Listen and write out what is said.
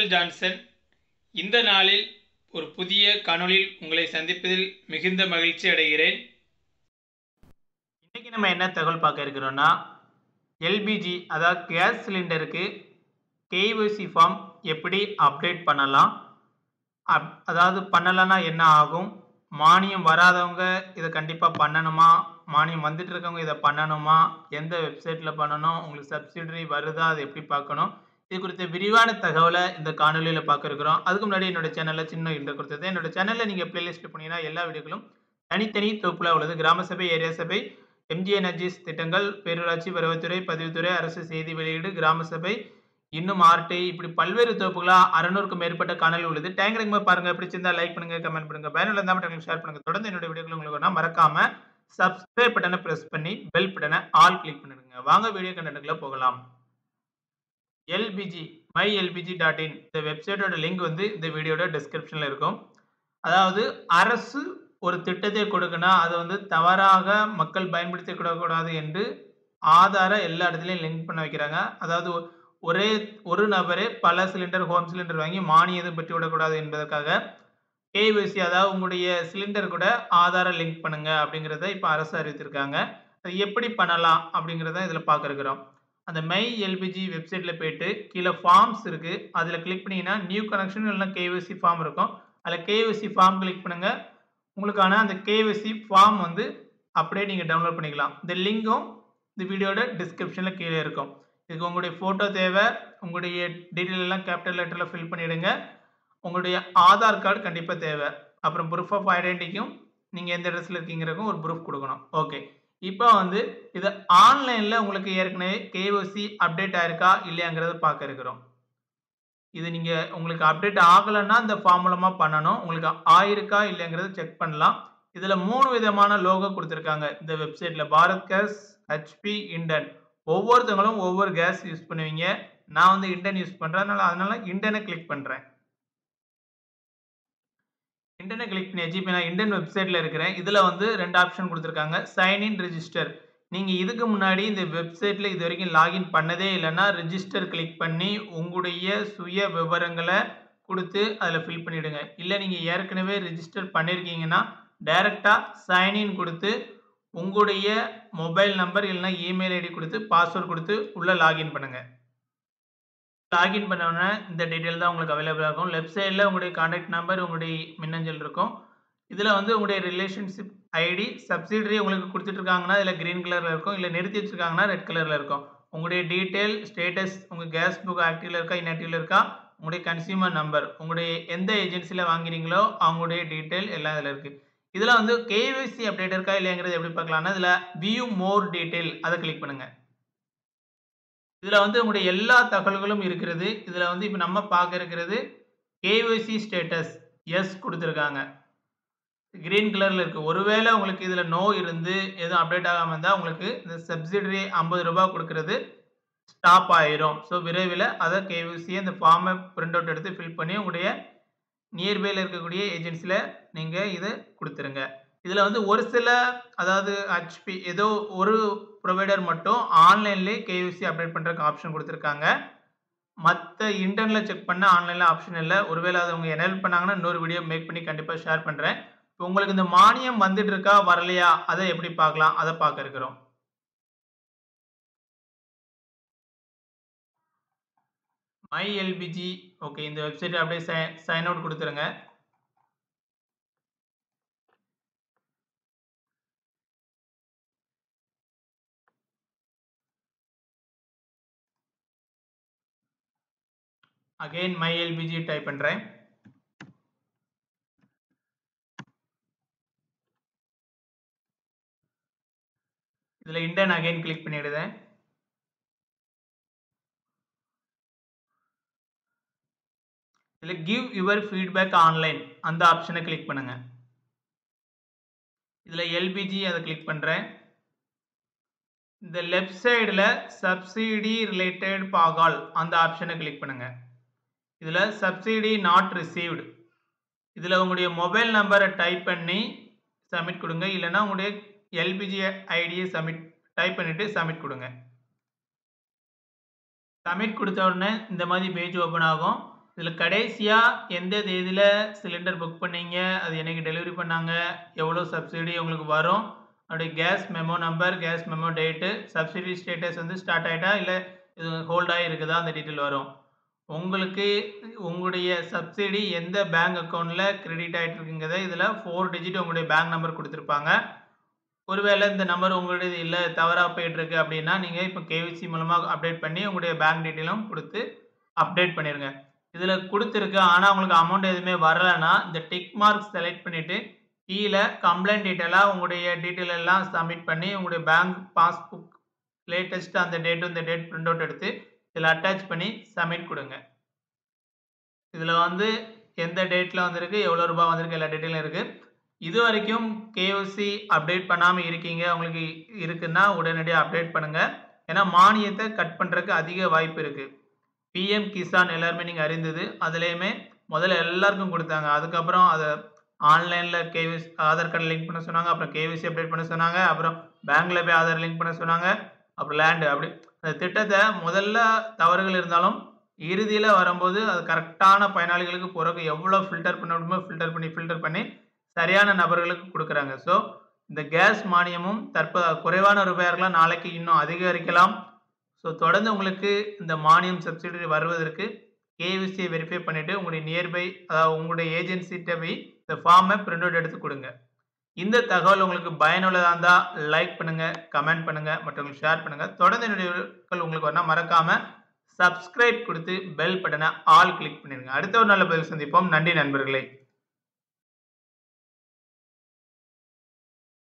Michael Johnson இந்த நாளில் ஒரு புதிய காணொளியில் உங்களை சந்திப்பதில் மிகுந்த மகிழ்ச்சி அடைகிறேன் இன்னைக்கு நம்ம என்ன தகவல் பார்க்க இருக்கிறோம்னா எல்பிஜி அதாவது கேஸ் சிலிண்டருக்கு கேஒசி ஃபார்ம் எப்படி அப்டேட் பண்ணலாம் அப் அதாவது பண்ணலைன்னா என்ன ஆகும் மானியம் வராதவங்க இதை கண்டிப்பாக பண்ணணுமா மானியம் வந்துட்டு இருக்கவங்க இதை பண்ணணுமா எந்த வெப்சைட்டில் பண்ணணும் உங்களுக்கு சப்சிடரி வருதா அதை எப்படி பார்க்கணும் இது குறித்த விரிவான தகவலை இந்த காணொலியில் பார்க்க இருக்கிறோம் அதுக்கு முன்னாடி என்னோட சேனலில் சின்ன இன்ட்ரோ கொடுத்தது என்னோட சேனலில் நீங்கள் பிளேலிஸ்ட் போனீங்கன்னா எல்லா வீடியோக்களும் தனித்தனி தொகுப்பில் உள்ளது கிராம சபை ஏரியா சபை எம்ஜி எனர்ஜிஸ் திட்டங்கள் பேரூராட்சி வருவாய்த்துறை பதிவுத்துறை அரசு செய்தி வெளியீடு கிராம சபை இன்னும் ஆர்டி இப்படி பல்வேறு தொகுப்புகளாக அறநூறுக்கும் மேற்பட்ட காணொலி உள்ளது டேங்க் ரெங்கமாக பாருங்க பிடிச்சிருந்தா லைக் பண்ணுங்க கமெண்ட் பண்ணுங்க பயனுள்ள இருந்தால் மட்டும் ஷேர் பண்ணுங்க தொடர்ந்து என்னோட வீடியோக்கள் உங்களுக்கு வேணா மறக்காம சப்ஸ்கிரைப் பட்டனை பிரஸ் பண்ணி பெல் பட்டனை ஆல் கிளிக் பண்ணிடுங்க வாங்க வீடியோ கண்டென்ட்குள்ள போகலாம் LPG my LPG dot in இந்த வெப்சைட்டோட லிங்க் வந்து இந்த வீடியோட டிஸ்கிரிப்ஷனில் இருக்கும் அதாவது அரசு ஒரு திட்டத்தை கொடுக்குன்னா அதை வந்து தவறாக மக்கள் பயன்படுத்தி கூடாது என்று ஆதார எல்லா இடத்துலையும் லிங்க் பண்ண வைக்கிறாங்க அதாவது ஒரே ஒரு நபரே பல சிலிண்டர் ஹோம் சிலிண்டர் வாங்கி மானியம் பெற்று விடக்கூடாது என்பதற்காக கேஒசி அதாவது உங்களுடைய சிலிண்டர் கூட ஆதார லிங்க் பண்ணுங்க அப்படிங்கிறத இப்போ அரசு அறிவித்திருக்காங்க அது எப்படி பண்ணலாம் அப்படிங்கிறத இதில் பார்க்க இருக்கிறோம் அந்த மை எல்பிஜி வெப்சைட்டில் போயிட்டு கீழே ஃபார்ம்ஸ் இருக்குது அதில் கிளிக் பண்ணிங்கன்னா நியூ கனெக்ஷன் இல்லைனா கேஒசி ஃபார்ம் இருக்கும் அதில் கேஒசி ஃபார்ம் கிளிக் பண்ணுங்கள் உங்களுக்கான அந்த கேஒசி ஃபார்ம் வந்து அப்படியே நீங்கள் டவுன்லோட் பண்ணிக்கலாம் இந்த லிங்கும் இந்த வீடியோட டிஸ்கிரிப்ஷனில் கீழே இருக்கும் இதுக்கு உங்களுடைய ஃபோட்டோ தேவை உங்களுடைய டீட்டெயில் எல்லாம் கேபிட்டல் லெட்டரில் ஃபில் பண்ணிவிடுங்க உங்களுடைய ஆதார் கார்டு கண்டிப்பாக தேவை அப்புறம் ப்ரூஃப் ஆஃப் ஐடென்டிட்டிக்கும் நீங்கள் எந்த இடத்துல இருக்கீங்கிறக்கும் ஒரு ப்ரூஃப் கொடுக்கணும் ஓகே இப்போ வந்து இது ஆன்லைனில் உங்களுக்கு ஏற்கனவே கேஓசி அப்டேட் ஆயிருக்கா இல்லையாங்கிறத பார்க்க இருக்கிறோம் இது நீங்கள் உங்களுக்கு அப்டேட் ஆகலைன்னா இந்த ஃபார்ம் மூலமாக பண்ணணும் உங்களுக்கு ஆயிருக்கா இல்லைங்கிறத செக் பண்ணலாம் இதில் மூணு விதமான லோகோ கொடுத்துருக்காங்க இந்த வெப்சைட்டில் பாரத் கேஸ் ஹெச்பி இண்டன் ஒவ்வொருத்தவங்களும் ஒவ்வொரு கேஸ் யூஸ் பண்ணுவீங்க நான் வந்து இண்டன் யூஸ் பண்ணுறேன் அதனால அதனால இண்டனை கிளிக் பண்ணுறேன் இண்டனை கிளிக் பண்ணியாச்சு இப்போ நான் இண்டன் வெப்சைட்டில் இருக்கிறேன் இதில் வந்து ரெண்டு ஆப்ஷன் கொடுத்துருக்காங்க சைன் இன் ரிஜிஸ்டர் நீங்கள் இதுக்கு முன்னாடி இந்த வெப்சைட்டில் இது வரைக்கும் லாகின் பண்ணதே இல்லைன்னா ரிஜிஸ்டர் கிளிக் பண்ணி உங்களுடைய சுய விவரங்களை கொடுத்து அதில் ஃபில் பண்ணிவிடுங்க இல்லை நீங்கள் ஏற்கனவே ரிஜிஸ்டர் பண்ணியிருக்கீங்கன்னா டைரெக்டாக சைன்இன் கொடுத்து உங்களுடைய மொபைல் நம்பர் இல்லைனா இமெயில் ஐடி கொடுத்து பாஸ்வேர்ட் கொடுத்து உள்ளே லாகின் பண்ணுங்கள் லாகின் பண்ணோன்னே இந்த டீட்டெயில் தான் உங்களுக்கு அவைலபிளாக இருக்கும் லெஃப்ட் சைடில் உங்களுடைய கான்டாக்ட் நம்பர் உங்களுடைய மின்னஞ்சல் இருக்கும் இதில் வந்து உங்களுடைய ரிலேஷன்ஷிப் ஐடி சப்சிடரி உங்களுக்கு கொடுத்துட்ருக்காங்கன்னா இதில் க்ரீன் கலரில் இருக்கும் இல்லை நிறுத்தி வச்சுருக்காங்கன்னா ரெட் கலரில் இருக்கும் உங்களுடைய டீட்டெயில் ஸ்டேட்டஸ் உங்கள் கேஸ் புக் ஆக்டிவில் இருக்கா இன்ஆக்டிவில் இருக்கா உங்களுடைய கன்சியூமர் நம்பர் உங்களுடைய எந்த ஏஜென்சியில் வாங்குறீங்களோ அவங்களுடைய டீட்டெயில் எல்லாம் இதில் இருக்குது இதில் வந்து கேவிசி அப்டேட் இருக்கா இல்லையாங்கிறது எப்படி பார்க்கலாம்னா இதில் வியூ மோர் டீட்டெயில் அதை கிளிக் பண்ணுங்கள் இதில் வந்து உங்களுடைய எல்லா தகவல்களும் இருக்கிறது இதில் வந்து இப்போ நம்ம பார்க்க இருக்கிறது கேஒசி ஸ்டேட்டஸ் எஸ் கொடுத்துருக்காங்க கிரீன் கலரில் இருக்குது ஒருவேளை உங்களுக்கு இதில் நோ இருந்து எதுவும் அப்டேட் ஆகாமல் இருந்தால் உங்களுக்கு இந்த சப்சிடரி ஐம்பது ரூபாய் கொடுக்கறது ஸ்டாப் ஆயிரும் ஸோ விரைவில் அதை கேவிசியை இந்த ஃபார்மை பிரிண்ட் அவுட் எடுத்து ஃபில் பண்ணி உங்களுடைய நியர்பையில் இருக்கக்கூடிய ஏஜென்சியில் நீங்கள் இதை கொடுத்துருங்க இதில் வந்து ஒரு சில அதாவது ஹெச்பி ஏதோ ஒரு ப்ரொவைடர் மட்டும் ஆன்லைன்லேயே கேயூசி அப்டேட் பண்ணுறதுக்கு ஆப்ஷன் கொடுத்துருக்காங்க மற்ற இன்டர்னில் செக் பண்ண ஆன்லைனில் ஆப்ஷன் இல்லை ஒருவேளை அதை அவங்க எனேபிள் பண்ணாங்கன்னா இன்னொரு வீடியோ மேக் பண்ணி கண்டிப்பாக ஷேர் பண்ணுறேன் இப்போ உங்களுக்கு இந்த மானியம் வந்துட்டு இருக்கா வரலையா அதை எப்படி பார்க்கலாம் அதை பார்க்க இருக்கிறோம் மை எல்பிஜி ஓகே இந்த வெப்சைட் அப்படியே சைன் அவுட் கொடுத்துருங்க அகைன் மை எல்பிஜி டைப் பண்ணுறேன் இதில் இண்டன் அகைன் கிளிக் பண்ணிவிடுதேன் இதில் கிவ் யுவர் ஃபீட்பேக் ஆன்லைன் அந்த ஆப்ஷனை கிளிக் பண்ணுங்க இதில் எல்பிஜி அதை கிளிக் பண்ணுறேன் இந்த லெஃப்ட் சைடில் சப்சிடி ரிலேட்டட் பாகால் அந்த ஆப்ஷனை கிளிக் பண்ணுங்க இதில் சப்சிடி நாட் ரிசீவ்டு இதில் உங்களுடைய மொபைல் நம்பரை டைப் பண்ணி சப்மிட் கொடுங்க இல்லைன்னா உங்களுடைய எல்பிஜி ஐடியை சப்மிட் டைப் பண்ணிவிட்டு சப்மிட் கொடுங்க சப்மிட் கொடுத்த உடனே இந்த மாதிரி பேஜ் ஓப்பன் ஆகும் இதில் கடைசியாக எந்த தேதியில் சிலிண்டர் புக் பண்ணீங்க அது என்னைக்கு டெலிவரி பண்ணாங்க எவ்வளோ சப்சிடி உங்களுக்கு வரும் அப்படியே gas memo number gas memo date subsidy status வந்து ஸ்டார்ட் ஆகிட்டா இல்லை இது ஹோல்ட் ஆகி இருக்குதா அந்த டீட்டெயில் வரும் உங்களுக்கு உங்களுடைய சப்சிடி எந்த பேங்க் அக்கௌண்ட்டில் கிரெடிட் ஆகிட்டு இருக்குங்கிறத இதில் ஃபோர் டிஜிட் உங்களுடைய பேங்க் நம்பர் கொடுத்துருப்பாங்க ஒருவேளை இந்த நம்பர் உங்களுடையது இல்லை தவறாக போயிட்டுருக்கு அப்படின்னா நீங்கள் இப்போ கேவிசி மூலமாக அப்டேட் பண்ணி உங்களுடைய பேங்க் டீட்டெயிலும் கொடுத்து அப்டேட் பண்ணிடுங்க இதில் கொடுத்துருக்கு ஆனால் உங்களுக்கு அமௌண்ட் எதுவுமே வரலைன்னா இந்த டிக் மார்க் செலக்ட் பண்ணிவிட்டு கீழே கம்ப்ளைண்ட் டீட்டெயிலாக உங்களுடைய டீட்டெயில் எல்லாம் சப்மிட் பண்ணி உங்களுடைய பேங்க் பாஸ்புக் லேட்டஸ்ட்டு அந்த டேட்டு இந்த டேட் பிரிண்ட் அவுட் எடுத்து இதில் அட்டாச் பண்ணி சப்மிட் கொடுங்க இதில் வந்து எந்த டேட்டில் வந்திருக்கு எவ்வளோ ரூபாய் வந்திருக்கு எல்லா டீட்டெயிலும் இருக்குது இது வரைக்கும் கேஓசி அப்டேட் பண்ணாமல் இருக்கீங்க உங்களுக்கு இருக்குன்னா உடனடியாக அப்டேட் பண்ணுங்கள் ஏன்னா மானியத்தை கட் பண்ணுறதுக்கு அதிக வாய்ப்பு இருக்குது பிஎம் கிசான் எல்லாருமே நீங்கள் அறிந்தது அதுலேயுமே முதல்ல எல்லாருக்கும் கொடுத்தாங்க அதுக்கப்புறம் அதை ஆன்லைனில் கேவிசி ஆதார் கார்டு லிங்க் பண்ண சொன்னாங்க அப்புறம் கேவிசி அப்டேட் பண்ண சொன்னாங்க அப்புறம் பேங்க்கில் போய் ஆதார் லிங்க் பண்ண சொன்னாங்க அப்புறம் லேண்டு அப்படி அந்த திட்டத்தை முதல்ல தவறுகள் இருந்தாலும் இறுதியில் வரும்போது அது கரெக்டான பயனாளிகளுக்கு பிறகு எவ்வளோ ஃபில்டர் பண்ண முடியுமோ ஃபில்டர் பண்ணி ஃபில்டர் பண்ணி சரியான நபர்களுக்கு கொடுக்குறாங்க ஸோ இந்த கேஸ் மானியமும் தற்போது குறைவான ரூபாயாக இருக்கலாம் நாளைக்கு இன்னும் அதிகரிக்கலாம் ஸோ தொடர்ந்து உங்களுக்கு இந்த மானியம் சப்சிடி வருவதற்கு கேவிசியை வெரிஃபை பண்ணிவிட்டு உங்களுடைய நியர்பை அதாவது உங்களுடைய ஏஜென்சிகிட்ட போய் இந்த ஃபார்மை பிரிண்ட் அவுட் எடுத்து கொடுங்க இந்த தகவல் உங்களுக்கு பயனுள்ளதாக இருந்தால் லைக் பண்ணுங்கள் கமெண்ட் பண்ணுங்கள் மற்றவங்களுக்கு ஷேர் பண்ணுங்கள் தொடர்ந்து என்னுடைய உங்களுக்கு வரணும் மறக்காமல் சப்ஸ்கிரைப் கொடுத்து பெல் பட்டனை ஆல் கிளிக் பண்ணிடுங்க அடுத்த ஒரு நல்ல பதிவு சந்திப்போம் நன்றி நண்பர்களே